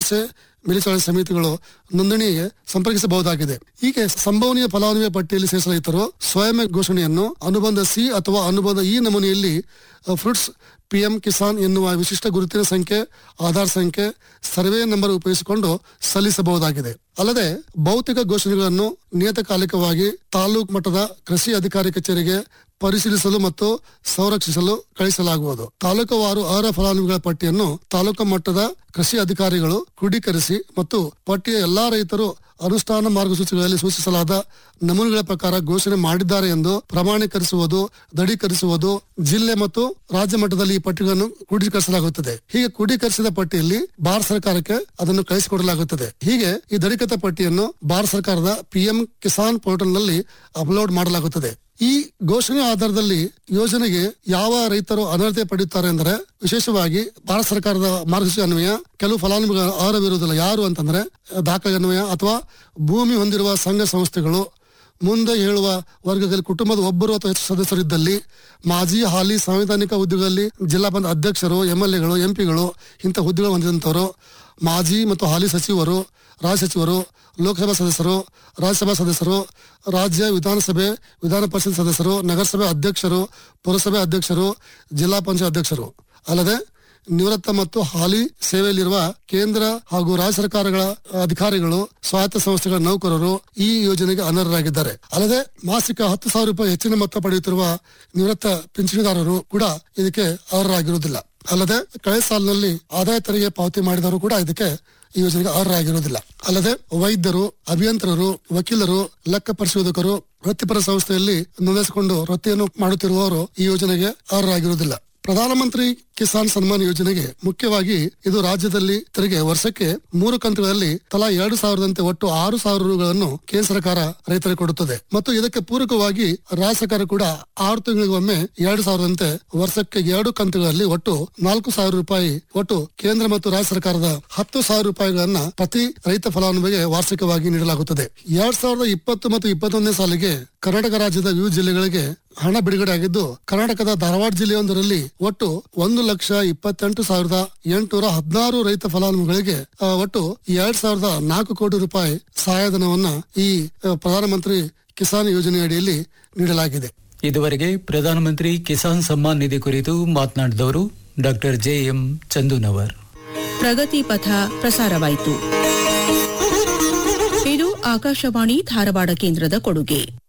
ಚಿಕಿತ್ಸೆ ಮೇಲ್ವಿಚಾರಣೆ ಸಮಿತಿಗಳು ನೋಂದಣಿಗೆ ಸಂಪರ್ಕಿಸಬಹುದಾಗಿದೆ ಹೀಗೆ ಸಂಭವನೀಯ ಫಲಾನುಭವಿ ಪಟ್ಟಿಯಲ್ಲಿ ಸೇರಿಸಿದ ರೈತರು ಸ್ವಯಂ ಘೋಷಣೆಯನ್ನು ಅನುಬಂಧ ಸಿ ಅಥವಾ ಅನುಬಂಧ ಈ ನಮೂನೆಯಲ್ಲಿ ಫ್ರೂಟ್ಸ್ ಪಿಎಂ ಕಿಸಾನ್ ಎನ್ನುವ ವಿಶಿಷ್ಟ ಗುರುತಿನ ಸಂಖ್ಯೆ ಆಧಾರ್ ಸಂಖ್ಯೆ ಸರ್ವೆ ನಂಬರ್ ಉಪಯೋಗಿಸಿಕೊಂಡು ಸಲ್ಲಿಸಬಹುದಾಗಿದೆ ಅಲ್ಲದೆ ಭೌತಿಕ ಘೋಷಣೆಗಳನ್ನು ನಿಯತಕಾಲಿಕವಾಗಿ ತಾಲೂಕು ಮಟ್ಟದ ಕೃಷಿ ಅಧಿಕಾರಿ ಕಚೇರಿಗೆ ಪರಿಶೀಲಿಸಲು ಮತ್ತು ಸಂರಕ್ಷಿಸಲು ಕಳಿಸಲಾಗುವುದು ತಾಲೂಕುವಾರು ಅರ್ಹ ಫಲಾನುಭವಿಗಳ ಪಟ್ಟಿಯನ್ನು ತಾಲೂಕು ಮಟ್ಟದ ಕೃಷಿ ಅಧಿಕಾರಿಗಳು ಕ್ರೋಢೀಕರಿಸಿ ಮತ್ತು ಪಟ್ಟಿಯ ಎಲ್ಲಾ ರೈತರು ಅನುಷ್ಠಾನ ಮಾರ್ಗಸೂಚಿಗಳಲ್ಲಿ ಸೂಚಿಸಲಾದ ನಮೂನೆಗಳ ಪ್ರಕಾರ ಘೋಷಣೆ ಮಾಡಿದ್ದಾರೆ ಎಂದು ಪ್ರಮಾಣೀಕರಿಸುವುದು ದೃಢೀಕರಿಸುವುದು ಜಿಲ್ಲೆ ಮತ್ತು ರಾಜ್ಯ ಮಟ್ಟದಲ್ಲಿ ಈ ಪಟ್ಟಿಗಳನ್ನು ಕ್ರೋಢೀಕರಿಸಲಾಗುತ್ತದೆ ಹೀಗೆ ಕ್ರೋಢೀಕರಿಸಿದ ಪಟ್ಟಿಯಲ್ಲಿ ಭಾರತ ಸರ್ಕಾರಕ್ಕೆ ಅದನ್ನು ಕಳಿಸಿಕೊಡಲಾಗುತ್ತದೆ ಹೀಗೆ ಈ ದೃಢೀಕೃತ ಪಟ್ಟಿಯನ್ನು ಭಾರತ ಸರ್ಕಾರದ ಪಿಎಂ ಕಿಸಾನ್ ಪೋರ್ಟಲ್ ನಲ್ಲಿ ಅಪ್ಲೋಡ್ ಮಾಡಲಾಗುತ್ತದೆ ಈ ಘೋಷಣೆ ಆಧಾರದಲ್ಲಿ ಯೋಜನೆಗೆ ಯಾವ ರೈತರು ಅನರ್ಹತೆ ಪಡೆಯುತ್ತಾರೆ ಅಂದರೆ ವಿಶೇಷವಾಗಿ ಭಾರತ ಸರ್ಕಾರದ ಮಾರ್ಗಸೂಚಿ ಅನ್ವಯ ಕೆಲವು ಫಲಾನುಭವಿಗಳ ಅರ್ಹವಿರುವುದಿಲ್ಲ ಯಾರು ಅಂತಂದ್ರೆ ದಾಖಲೆ ಅನ್ವಯ ಅಥವಾ ಭೂಮಿ ಹೊಂದಿರುವ ಸಂಘ ಸಂಸ್ಥೆಗಳು ಮುಂದೆ ಹೇಳುವ ವರ್ಗದಲ್ಲಿ ಕುಟುಂಬದ ಒಬ್ಬರು ಅಥವಾ ಹೆಚ್ಚು ಸದಸ್ಯರಿದ್ದಲ್ಲಿ ಮಾಜಿ ಹಾಲಿ ಸಾಂವಿಧಾನಿಕ ಹುದ್ದೆಗಳಲ್ಲಿ ಜಿಲ್ಲಾ ಪಂಚಾಯತ್ ಅಧ್ಯಕ್ಷರು ಎಂ ಎಲ್ ಎಗಳು ಎಂಪಿಗಳು ಇಂಥ ಹುದ್ದೆಗಳು ಹೊಂದಿದಂತವರು ಮಾಜಿ ಮತ್ತು ಹಾಲಿ ಸಚಿವರು ರಾಜ್ಯ ಸಚಿವರು ಲೋಕಸಭಾ ಸದಸ್ಯರು ರಾಜ್ಯಸಭಾ ಸದಸ್ಯರು ರಾಜ್ಯ ವಿಧಾನಸಭೆ ವಿಧಾನ ಪರಿಷತ್ ಸದಸ್ಯರು ನಗರಸಭೆ ಅಧ್ಯಕ್ಷರು ಪುರಸಭೆ ಅಧ್ಯಕ್ಷರು ಜಿಲ್ಲಾ ಪಂಚಾಯತ್ ಅಧ್ಯಕ್ಷರು ಅಲ್ಲದೆ ನಿವೃತ್ತ ಮತ್ತು ಹಾಲಿ ಸೇವೆಯಲ್ಲಿರುವ ಕೇಂದ್ರ ಹಾಗೂ ರಾಜ್ಯ ಸರ್ಕಾರಗಳ ಅಧಿಕಾರಿಗಳು ಸ್ವಾಯತ್ತ ಸಂಸ್ಥೆಗಳ ನೌಕರರು ಈ ಯೋಜನೆಗೆ ಅನರ್ಹರಾಗಿದ್ದಾರೆ ಅಲ್ಲದೆ ಮಾಸಿಕ ಹತ್ತು ಸಾವಿರ ರೂಪಾಯಿ ಹೆಚ್ಚಿನ ಮೊತ್ತ ಪಡೆಯುತ್ತಿರುವ ನಿವೃತ್ತ ಪಿಂಚಣಿದಾರರು ಕೂಡ ಇದಕ್ಕೆ ಅರ್ಹರಾಗಿರುವುದಿಲ್ಲ ಅಲ್ಲದೆ ಕಳೆದ ಸಾಲಿನಲ್ಲಿ ಆದಾಯ ತೆರಿಗೆ ಪಾವತಿ ಮಾಡಿದವರು ಕೂಡ ಇದಕ್ಕೆ ಈ ಯೋಜನೆಗೆ ಅರ್ಹರಾಗಿರುವುದಿಲ್ಲ ಅಲ್ಲದೆ ವೈದ್ಯರು ಅಭಿಯಂತರರು ವಕೀಲರು ಲೆಕ್ಕ ಪರಿಶೋಧಕರು ವೃತ್ತಿಪರ ಸಂಸ್ಥೆಯಲ್ಲಿ ನೋಂದಾಯಿಸಿಕೊಂಡು ವೃತ್ತಿಯನ್ನು ಮಾಡುತ್ತಿರುವವರು ಈ ಯೋಜನೆಗೆ ಅರ್ಹರಾಗಿರುವುದಿಲ್ಲ ಪ್ರಧಾನಮಂತ್ರಿ ಕಿಸಾನ್ ಸನ್ಮಾನ್ ಯೋಜನೆಗೆ ಮುಖ್ಯವಾಗಿ ಇದು ರಾಜ್ಯದಲ್ಲಿ ತೆರಿಗೆ ವರ್ಷಕ್ಕೆ ಮೂರು ಕಂತುಗಳಲ್ಲಿ ತಲಾ ಎರಡು ಸಾವಿರದಂತೆ ಒಟ್ಟು ಆರು ಸಾವಿರ ರೂಗಳನ್ನು ಕೇಂದ್ರ ಸರ್ಕಾರ ರೈತರಿಗೆ ಕೊಡುತ್ತದೆ ಮತ್ತು ಇದಕ್ಕೆ ಪೂರಕವಾಗಿ ರಾಜ್ಯ ಸರ್ಕಾರ ಕೂಡ ಆರು ತಿಂಗಳಿಗೊಮ್ಮೆ ಎರಡು ಸಾವಿರದಂತೆ ವರ್ಷಕ್ಕೆ ಎರಡು ಕಂತುಗಳಲ್ಲಿ ಒಟ್ಟು ನಾಲ್ಕು ಸಾವಿರ ರೂಪಾಯಿ ಒಟ್ಟು ಕೇಂದ್ರ ಮತ್ತು ರಾಜ್ಯ ಸರ್ಕಾರದ ಹತ್ತು ಸಾವಿರ ರೂಪಾಯಿಗಳನ್ನ ಪ್ರತಿ ರೈತ ಫಲಾನುಭವಿಗೆ ವಾರ್ಷಿಕವಾಗಿ ನೀಡಲಾಗುತ್ತದೆ ಎರಡ್ ಸಾವಿರದ ಇಪ್ಪತ್ತು ಮತ್ತು ಇಪ್ಪತ್ತೊಂದನೇ ಸಾಲಿಗೆ ಕರ್ನಾಟಕ ರಾಜ್ಯದ ವಿವಿಧ ಜಿಲ್ಲೆಗಳಿಗೆ ಹಣ ಬಿಡುಗಡೆ ಆಗಿದ್ದು ಕರ್ನಾಟಕದ ಧಾರವಾಡ ಜಿಲ್ಲೆಯೊಂದರಲ್ಲಿ ಒಟ್ಟು ಒಂದು ಲಕ್ಷ ಇಪ್ಪತ್ತೆಂಟು ಸಾವಿರದ ಎಂಟುನೂರ ಹದಿನಾರು ರೈತ ಫಲಾನುಭವಿಗಳಿಗೆ ಆ, ಒಟ್ಟು ಎರಡ್ ಸಾವಿರದ ನಾಲ್ಕು ಕೋಟಿ ರೂಪಾಯಿ ಸಹಾಯಧನವನ್ನ ಈ ಆ, ಪ್ರಧಾನಮಂತ್ರಿ ಕಿಸಾನ್ ಯೋಜನೆ ಅಡಿಯಲ್ಲಿ ನೀಡಲಾಗಿದೆ ಇದುವರೆಗೆ ಪ್ರಧಾನಮಂತ್ರಿ ಕಿಸಾನ್ ಸಮ್ಮಾನ್ ನಿಧಿ ಕುರಿತು ಮಾತನಾಡಿದವರು doctor J M Chandunavar Pragati Patha ಪ್ರಸಾರವಾಯಿತು ಇದು ಆಕಾಶವಾಣಿ ಧಾರವಾಡ ಕೇಂದ್ರದ ಕೊಡುಗೆ